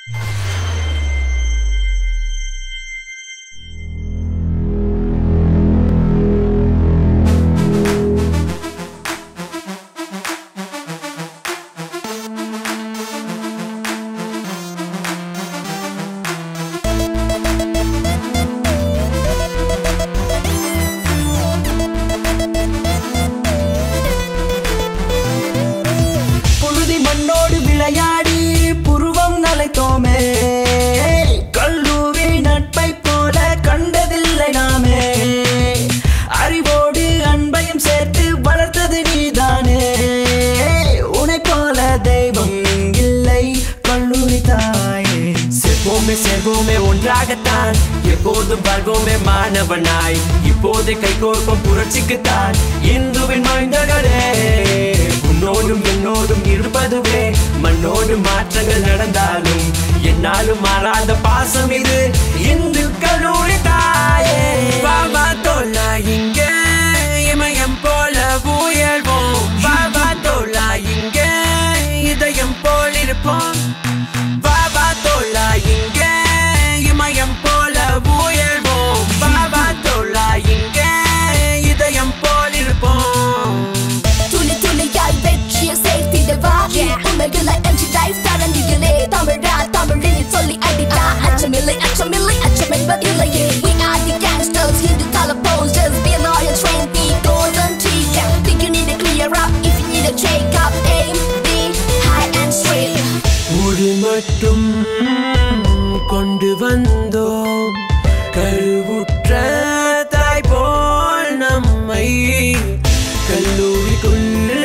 புழுதி மண்ணோடு விளையாடி புருவம் நலைத்தோமே கல்லூரி நட்பை போல கண்டதில்லை நாமே அறிவோடு அன்பையும் சேர்த்து வளர்த்தது நீதானே உனை போல தெய்வம் இல்லை கல்லூரி தாயே செல்வோமே செல்வோமே ஒன்றாகத்தான் எப்போதும் வாழ்வோமே மாணவனாய் இப்போது கைகோர்க்கும் புரட்சிக்குத்தான் இந்துவின் மைந்தர்களே உன்னோடும் என்னோடும் இருப்பதுவே மண்ணோடு மாற்றங்கள் நடந்தாலும் என்னாலும் மாறாத பாசம் இது இந்து கல்லூரி தாயே பாபா தோலா இங்கே இமயம் போல உயர்வோம் பாபா தோலா இங்கே இதயம் போல் இருப்போம் பாபா தோலா இங்கே இமயம் போல உயர்வோம் பாபா தோலா இங்கே இதயம் போல் இருப்போம் துளி துளியாய் வெற்றியை சேர்த்திடவா உண்மைகளை அஞ்சு லைஃப் தரண்டிகளே தமிழா தமிழில் சொல்லி அடித்தா அச்சமில்லை அச்சமில்லை அச்சம் என்பதில்லையே We are the gangsters, Hindu color posters Be loyal, train, be golden teacher Think you need to clear up if you need a shake up Aim, be high and straight ஒரு மட்டும் கொண்டு வந்தோம் கருவுற்ற தாய் போல் நம்மை கல்லூரிக்குள்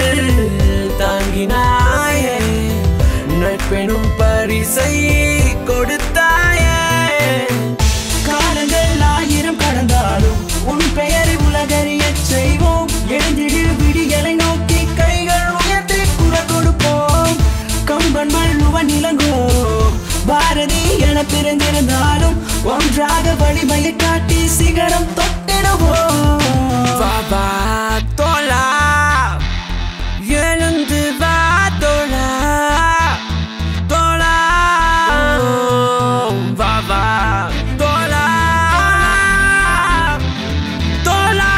தாங்கினாயே நட்பெனும் பரிசை கொடுத்தாயே காலங்கள் ஆயிரம் கடந்தாலும் உன் பெயரை உலகறியச் செய்வோம் எழுந்திடு விடிகளை நோக்கி கைகள் உயர்த்தி குரல் கொடுப்போம் கம்பன் வள்ளுவன் இளங்கோ பாரதி என பிறந்திருந்தாலும் ஒன்றாக வலிமையை காட்டி சிகரம் தொட்டிடுவோம் பாபா தோலா எழுந்து வா தோலா தோலா பாபா தோலா தோலா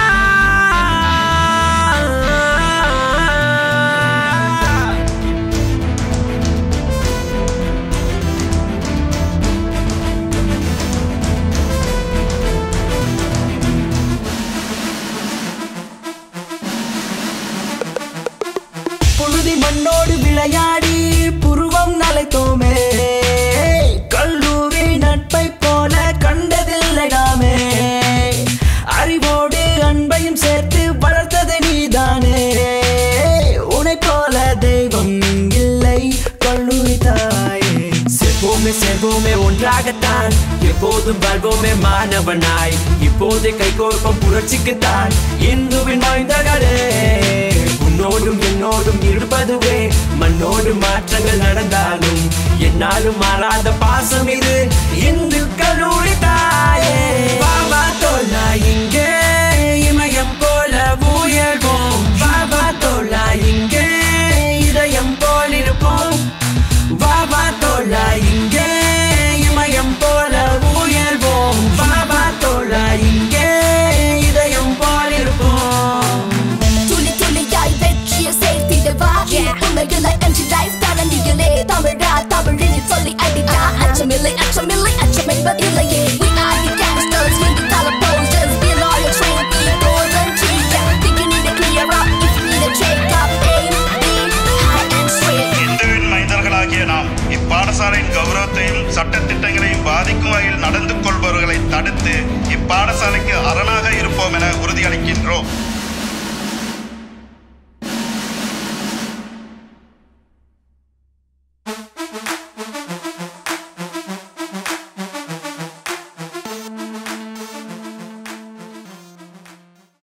புழுதி மண்ணோடு விளையாடி புருவம் நலைத்தோமே கல்லூரி நட்பை போல கண்டதில்லை நாமே அறிவோடு அன்பையும் சேர்த்து வளர்த்தது நீதானே உனை போல தெய்வம் இல்லை கல்லூரி தாயே செல்வோமே செல்வோமே ஒன்றாகத்தான் எப்போதும் வாழ்வோமே மாணவனாய் இப்போது கைகோர்க்கும் புரட்சிக்குத்தான் இந்துவின் மைந்தர்களே உன்னோடும் என்னோடும் இருப்பதுவே மண்ணோடு மாற்றங்கள் நடந்தாலும் என்னாலும் மாறாத பாசம் இது இந்து கல்லூரி தாயே பாபா தோலா இங்கே இமயம் போல உயர்வோம் பாபா தோலா இங்கே இதயம் போல் இருப்போம் பாபா தோலா இங்கே இமயம் போல உயர்வோம் பாபா தோலா இங்கே இதயம் போல் இருப்போம் துளி துளியாய் வெற்றியை சேர்த்திடவா உண்மைகளை அஞ்சு லைஃப் தரண்டிகளே தமிழா தமிழில் சொல்லி அடித்தா அச்சமில்லை அச்சமில்லை அச்சம் என்பதில்லையே We are the gangsters, Hindu color posters Be loyal, train, be golden teacher Think you need to clear up if you need a shake up Aim, be high and straight இந்துவின் மைந்தர்களாகிய நாம் இப்பாடசாலையின் கௌரவத்தையும் சட்டத்திட்டங்களையும் பாதிக்கும் வகையில் நடந்து கொள்பவர்களை தடுத்து இப்பாடசாலைக்கு அரணாக இருப்போம் என உறுதியளிக்கின்றோம்